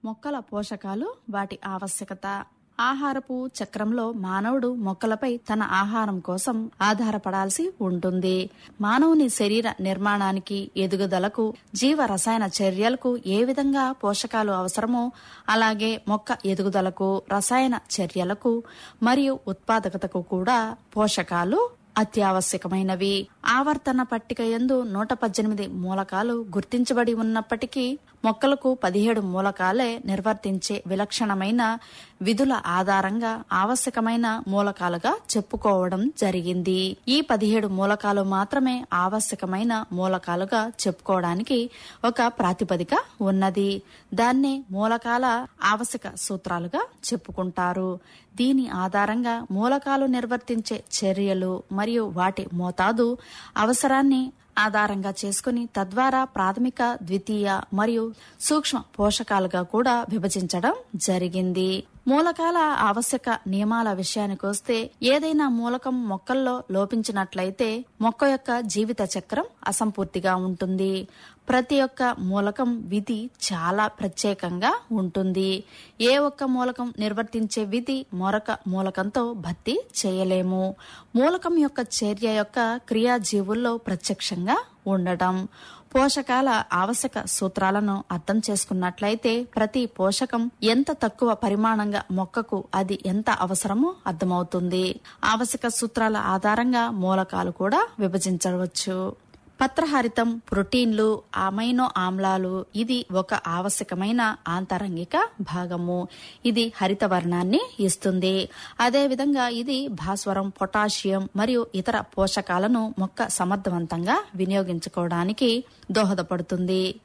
మొక్కల పోషకాలు వాటి ఆవశ్యకత ఆహారపు చక్రంలో మానవుడు మొక్కలపై తన ఆహారం కోసం ఆధారపడాల్సి ఉంటుంది మానవుని శరీర నిర్మాణానికి ఎదుగుదలకు జీవ రసాయన చర్యలకు ఏ విధంగా పోషకాలు అవసరమో అలాగే మొక్క ఎదుగుదలకు రసాయన చర్యలకు మరియు ఉత్పాదకతకు కూడా పోషకాలు అత్యావశ్యకమైనవి ఆవర్తన పట్టిక ఎందు నూట పద్దెనిమిది మూలకాలు గుర్తించబడి ఉన్నప్పటికీ మొక్కలకు పదిహేడు మూలకాలే నిర్వర్తించే విలక్షణమైన విధుల ఆధారంగా ఆవశ్యకమైన మూలకాలుగా చెప్పుకోవడం జరిగింది ఈ పదిహేడు మూలకాలు మాత్రమే ఆవశ్యకమైన మూలకాలుగా చెప్పుకోవడానికి ఒక ప్రాతిపదిక ఉన్నది దాన్నే మూలకాల ఆవశ్యక సూత్రాలుగా చెప్పుకుంటారు దీని ఆధారంగా మూలకాలు నిర్వర్తించే చర్యలు మరియు వాటి మోతాదు అవసరాన్ని ఆధారంగా చేసుకుని తద్వారా ప్రాథమిక ద్వితీయ మరియు సూక్ష్మ పోషకాలుగా కూడా విభజించడం జరిగింది మూలకాల ఆవశ్యక నియమాల విషయానికి వస్తే ఏదైనా మూలకం మొక్కల్లో లోపించినట్లయితే మొక్క యొక్క జీవిత చక్రం అసంపూర్తిగా ఉంటుంది ప్రతి ఒక్క మూలకం విధి చాలా ప్రత్యేకంగా ఉంటుంది ఏ ఒక్క మూలకం నిర్వర్తించే విధి మరొక మూలకంతో భర్తీ చేయలేము మూలకం యొక్క చర్య యొక్క క్రియాజీవుల్లో ప్రత్యక్షంగా ఉండటం పోషకాల ఆవశ్యక సూత్రాలను అర్థం చేసుకున్నట్లయితే ప్రతి పోషకం ఎంత తక్కువ పరిమాణంగా మొక్కకు అది ఎంత అవసరమో అర్థమవుతుంది ఆవశ్యక సూత్రాల ఆధారంగా మూలకాలు కూడా విభజించవచ్చు పత్రహరితం ప్రోటీన్లు అమైనో ఆమ్లాలు ఇది ఒక ఆవశ్యకమైన ఆంతరంగిక భాగము ఇది హరిత వర్ణాన్ని ఇస్తుంది అదేవిధంగా ఇది భాస్వరం పొటాషియం మరియు ఇతర పోషకాలను మొక్క సమర్థవంతంగా వినియోగించుకోవడానికి దోహదపడుతుంది